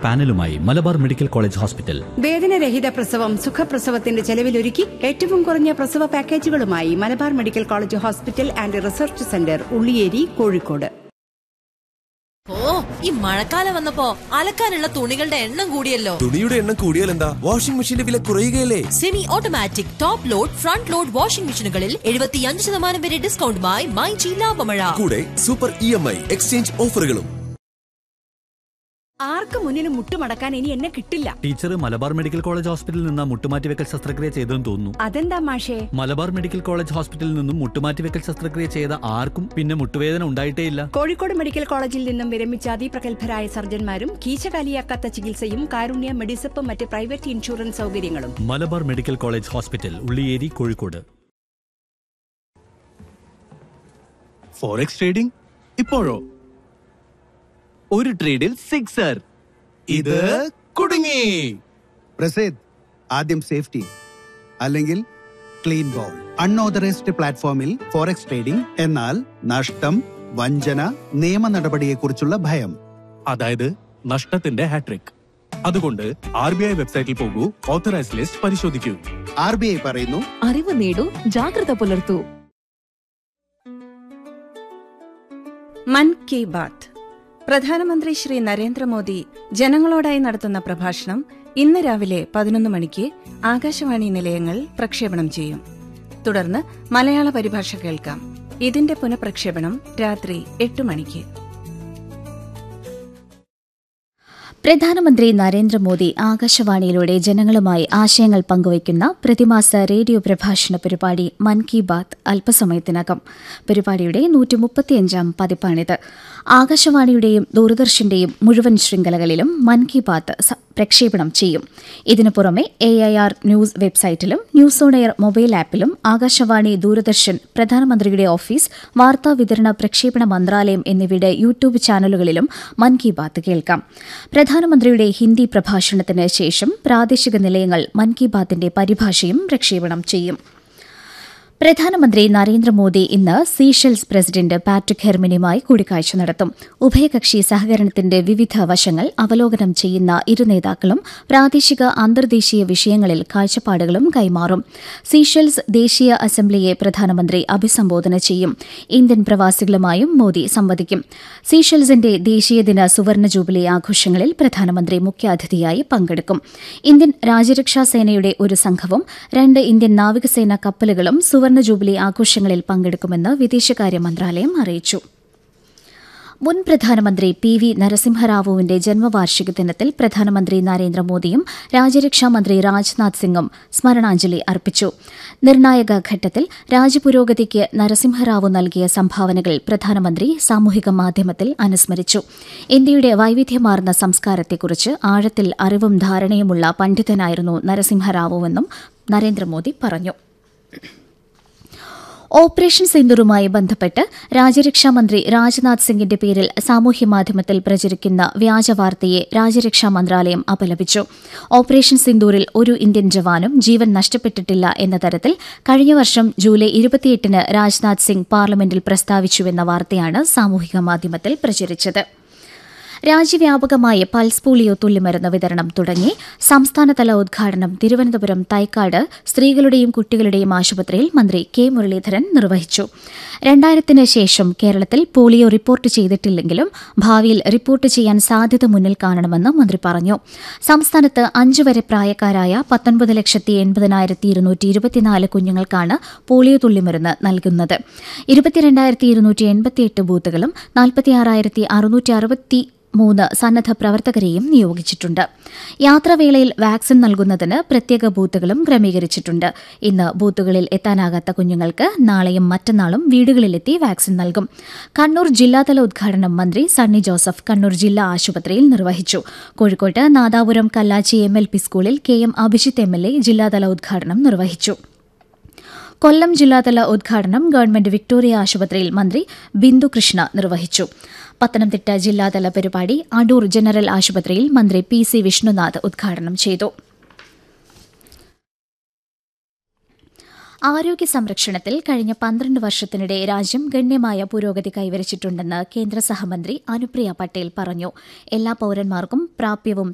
പാനലുമായി Malabar medical college hospital വേദനരഹിത പ്രസവം സുഖപ്രസവത്തിന്റെ ചെലവിലൊരുക്കി ഏറ്റവും കുറഞ്ഞ പ്രസവ പാക്കേജുകളുമായി Malabar medical college hospital and research centre Ulliyeri Kozhikode ഓ ഈ മഴക്കാലം വന്നപ്പോ അലക്കാനുള്ള തുണികളുടെ എണ്ണം കൂടിയല്ലോ തുണിയുടെ എണ്ണം കൂടിയാൽ എന്താ വാഷിംഗ് മെഷീന്റെ വില കുറയുകയല്ലേ semi automatic top load front load washing മെഷീനുകളിൽ എഴുപത്തിയഞ്ച് ശതമാനം വരെ ഡിസ്കൗണ്ടുമായി മൈജി ലാഭമഴ കൂടെ super E M I exchange ഓഫറുകളും ആർക്ക് മുന്നിന് മുട്ടുമടക്കാൻ ഇനി എന്നെ കിട്ടില്ല ടീച്ചർ മലബാർ മെഡിക്കൽ കോളേജ് ഹോസ്പിറ്റലിൽ നിന്ന് മുട്ടുമാറ്റിവെക്കൽ ശസ്ത്രക്രിയ ചെയ്തെന്ന് തോന്നുന്നു അതെന്താ മാഷേ മലബാർ മെഡിക്കൽ കോളേജ് ഹോസ്പിറ്റലിൽ നിന്നും മുട്ടുമാറ്റിവെക്കൽ ശസ്ത്രക്രിയ ചെയ്ത ആർക്കും പിന്നെ മുട്ടുവേദന ഉണ്ടായിട്ടേയില്ല കോഴിക്കോട് മെഡിക്കൽ കോളേജിൽ നിന്നും വിരമിച്ച അതിപ്രഗത്ഭരായ സർജന്മാരും കീശകാലിയാക്കാത്ത ചികിത്സയും കാരുണ്യ മെഡിസപ്പും മറ്റ് പ്രൈവറ്റ് ഇൻഷുറൻസ് സൗകര്യങ്ങളും Malabar medical college hospital Ulliyeri Kozhikode forex trading ഇപ്പോഴോ ഒരു ട്രേഡിൽ സിക്സർ ഇത് കുടുങ്ങി പ്രസേദ് ആദ്യം സേഫ്റ്റി അല്ലെങ്കിൽ ക്ലീൻ ബോൾ അൺഓതറൈസ്ഡ് പ്ലാറ്റ്ഫോമിൽ ഫോറക്സ് ട്രേഡിംഗ് എന്നാൽ നഷ്ടം വഞ്ചന നിയമ നടപടിയെക്കുറിച്ചുള്ള ഭയം അതായത് നഷ്ടത്തിന്റെ ഹാട്രിക് അതുകൊണ്ട് ആർ ബി ഐ വെബ്സൈറ്റിൽ പോകൂ ഓത്തറൈസ് ലിസ്റ്റ് പരിശോധിക്കൂ ആർ ബി ഐ പറയുന്നു അറിവ് നേടൂ ജാഗ്രത പുലർത്തൂ മൻ കി ബാത്ത് പ്രധാനമന്ത്രി ശ്രീ നരേന്ദ്രമോദി ജനങ്ങളോടായി നടത്തുന്ന പ്രഭാഷണം ഇന്ന് രാവിലെ പതിനൊന്ന് മണിക്ക് ആകാശവാണി നിലയങ്ങൾ പ്രക്ഷേപണം ചെയ്യും തുടർന്ന് മലയാള പരിഭാഷ കേൾക്കാം ഇതിന്റെ പുനഃപ്രക്ഷേപണം രാത്രി എട്ട് മണിക്ക് പ്രധാനമന്ത്രി നരേന്ദ്രമോദി ആകാശവാണിയിലൂടെ ജനങ്ങളുമായി ആശയങ്ങൾ പങ്കുവയ്ക്കുന്ന പ്രതിമാസ റേഡിയോ പ്രഭാഷണ പരിപാടി മൻ കി ബാത്ത് അല്പസമയത്തിനകം പരിപാടിയുടെ നൂറ്റി മുപ്പത്തിയഞ്ചാം പതിപ്പാണിത് ആകാശവാണിയുടെയും ദൂരദർശന്റെയും മുഴുവൻ ശൃംഖലകളിലും മൻ കി ബാത്ത് സ- പ്രക്ഷേപണം ചെയ്യും ഇതിനു പുറമെ എ ഐ ആർ ന്യൂസ് വെബ്സൈറ്റിലും ന്യൂസ് ഓൺ എയർ മൊബൈൽ ആപ്പിലും ആകാശവാണി ദൂരദർശൻ പ്രധാനമന്ത്രിയുടെ ഓഫീസ് വാർത്താ വിതരണ പ്രക്ഷേപണ മന്ത്രാലയം എന്നിവയുടെ യൂട്യൂബ് ചാനലുകളിലും മൻ കി ബാത്ത് കേൾക്കാം പ്രധാനമന്ത്രിയുടെ ഹിന്ദി പ്രഭാഷണത്തിന് ശേഷം പ്രാദേശിക നിലയങ്ങൾ മൻ കി ബാത്തിന്റെ പരിഭാഷയും പ്രക്ഷേപണം ചെയ്യും പ്രധാനമന്ത്രി നരേന്ദ്രമോദി ഇന്ന് സീഷെൽസ് പ്രസിഡന്റ് പാട്രിക് ഹെർമിനുമായി കൂടിക്കാഴ്ച നടത്തും ഉഭയകക്ഷി സഹകരണത്തിന്റെ വിവിധ വശങ്ങൾ അവലോകനം ചെയ്യുന്ന ഇരു നേതാക്കളും പ്രാദേശിക അന്തർദേശീയ വിഷയങ്ങളിൽ കാഴ്ചപ്പാടുകളും കൈമാറും സീഷെൽസ് ദേശീയ അസംബ്ലിയെ പ്രധാനമന്ത്രി അഭിസംബോധന ചെയ്യും ഇന്ത്യൻ പ്രവാസികളുമായും മോദി സംവദിക്കും സീഷെൽസിന്റെ ദേശീയ ദിന സുവർണ ജൂബിലി ആഘോഷങ്ങളിൽ പ്രധാനമന്ത്രി മുഖ്യാതിഥിയായി പങ്കെടുക്കും ഇന്ത്യൻ രാജ്യരക്ഷാ സേനയുടെ ഒരു സംഘവും രണ്ട് ഇന്ത്യൻ നാവികസേന കപ്പലുകളും സുവർണ ജൂബിലി ആഘോഷങ്ങളിൽ പങ്കെടുക്കുമെന്ന് വിദേശകാര്യ മന്ത്രാലയം അറിയിച്ചു മുൻ പ്രധാനമന്ത്രി പി വി നരസിംഹറാവുവിന്റെ ജന്മവാർഷിക ദിനത്തിൽ പ്രധാനമന്ത്രി നരേന്ദ്രമോദിയും രാജ്യരക്ഷാമന്ത്രി രാജ്നാഥ് സിംഗും സ്മരണാഞ്ജലി അർപ്പിച്ചു നിർണായക ഘട്ടത്തിൽ രാജ്യപുരോഗതിക്ക് നരസിംഹറാവു നൽകിയ സംഭാവനകൾ പ്രധാനമന്ത്രി സാമൂഹിക മാധ്യമത്തിൽ അനുസ്മരിച്ചു ഇന്ത്യയുടെ വൈവിധ്യമാർന്ന സംസ്കാരത്തെക്കുറിച്ച് ആഴത്തിൽ അറിവും ധാരണയുമുള്ള പണ്ഡിതനായിരുന്നു നരസിംഹറാവുവെന്നും നരേന്ദ്രമോദി പറഞ്ഞു ഓപ്പറേഷൻ സിന്ദൂറുമായി ബന്ധപ്പെട്ട് രാജ്യരക്ഷാമന്ത്രി രാജ്നാഥ് സിംഗിന്റെ പേരിൽ സാമൂഹ്യമാധ്യമത്തിൽ പ്രചരിക്കുന്ന വ്യാജവാർത്തയെ രാജ്യരക്ഷാ മന്ത്രാലയം അപലപിച്ചു ഓപ്പറേഷൻ സിന്ദൂറിൽ ഒരു ഇന്ത്യൻ ജവാനും ജീവൻ നഷ്ടപ്പെട്ടിട്ടില്ല എന്ന തരത്തിൽ കഴിഞ്ഞ വർഷം ജൂലൈ ഇരുപത്തിയെട്ടിന് രാജ്നാഥ് സിംഗ് പാർലമെന്റിൽ പ്രസ്താവിച്ചുവെന്ന വാർത്തയാണ് സാമൂഹിക മാധ്യമത്തിൽ പ്രചരിച്ചത് രാജ്യവ്യാപകമായ പൾസ് പോളിയോ തുള്ളിമരുന്ന് വിതരണം തുടങ്ങി സംസ്ഥാനതല ഉദ്ഘാടനം തിരുവനന്തപുരം തൈക്കാട് സ്ത്രീകളുടെയും കുട്ടികളുടെയും ആശുപത്രിയിൽ മന്ത്രി കെ മുരളീധരൻ നിർവഹിച്ചു രണ്ടായിരത്തിന് ശേഷം കേരളത്തിൽ പോളിയോ റിപ്പോർട്ട് ചെയ്തിട്ടില്ലെങ്കിലും ഭാവിയിൽ റിപ്പോർട്ട് ചെയ്യാൻ സാധ്യത മുന്നിൽ കാണണമെന്ന് മന്ത്രി പറഞ്ഞു സംസ്ഥാനത്ത് അഞ്ചു വരെ പ്രായക്കാരായ പത്തൊൻപത് ലക്ഷത്തി എൺപതിനായിരത്തി ഇരുന്നൂറ്റി ഇരുപത്തിനാല് കുഞ്ഞുങ്ങൾക്കാണ് പോളിയോ തുള്ളിമരുന്ന് നൽകുന്നത് ഇരുപത്തിരണ്ടായിരത്തി ഇരുന്നൂറ്റി എൺപത്തിയെട്ട് ബൂത്തുകളും നാൽപ്പത്തിയാറായിരത്തി അറുന്നൂറ്റി അറുപത്തി മൂന്ന് സന്നദ്ധ പ്രവർത്തകരെയും നിയോഗിച്ചിട്ടുണ്ട് യാത്രാവേളയിൽ വാക്സിൻ നൽകുന്നതിന് പ്രത്യേക ബൂത്തുകളും ക്രമീകരിച്ചിട്ടുണ്ട് ഇന്ന് ബൂത്തുകളിൽ എത്താനാകാത്ത കുഞ്ഞുങ്ങൾക്ക് നാളെയും മറ്റന്നാളും വീടുകളിലെത്തി വാക്സിൻ നൽകും കണ്ണൂർ ജില്ലാതല ഉദ്ഘാടനം മന്ത്രി സണ്ണി ജോസഫ് കണ്ണൂർ ജില്ലാ ആശുപത്രിയിൽ നിർവഹിച്ചു കോഴിക്കോട്ട് Nadapuram Kallachi M L P സ്കൂളിൽ K M Abhijith M L A ജില്ലാതല ഉദ്ഘാടനം നിർവഹിച്ചു കൊല്ലം ജില്ലാതല ഉദ്ഘാടനം ഗവൺമെന്റ് വിക്ടോറിയ ആശുപത്രിയിൽ മന്ത്രി ബിന്ദു കൃഷ്ണ നിർവഹിച്ചു പത്തനംതിട്ട ജില്ലാതല പരിപാടി അടൂർ ജനറൽ ആശുപത്രിയിൽ മന്ത്രി പി സി വിഷ്ണുനാഥ് ഉദ്ഘാടനം ചെയ്തു ആരോഗ്യ സംരക്ഷണത്തിൽ കഴിഞ്ഞ പന്ത്രണ്ട് വർഷത്തിനിടെ രാജ്യം ഗണ്യമായ പുരോഗതി കൈവരിച്ചിട്ടുണ്ടെന്ന് കേന്ദ്ര സഹമന്ത്രി അനുപ്രിയ പട്ടേൽ പറഞ്ഞു എല്ലാ പൌരന്മാർക്കും പ്രാപ്യവും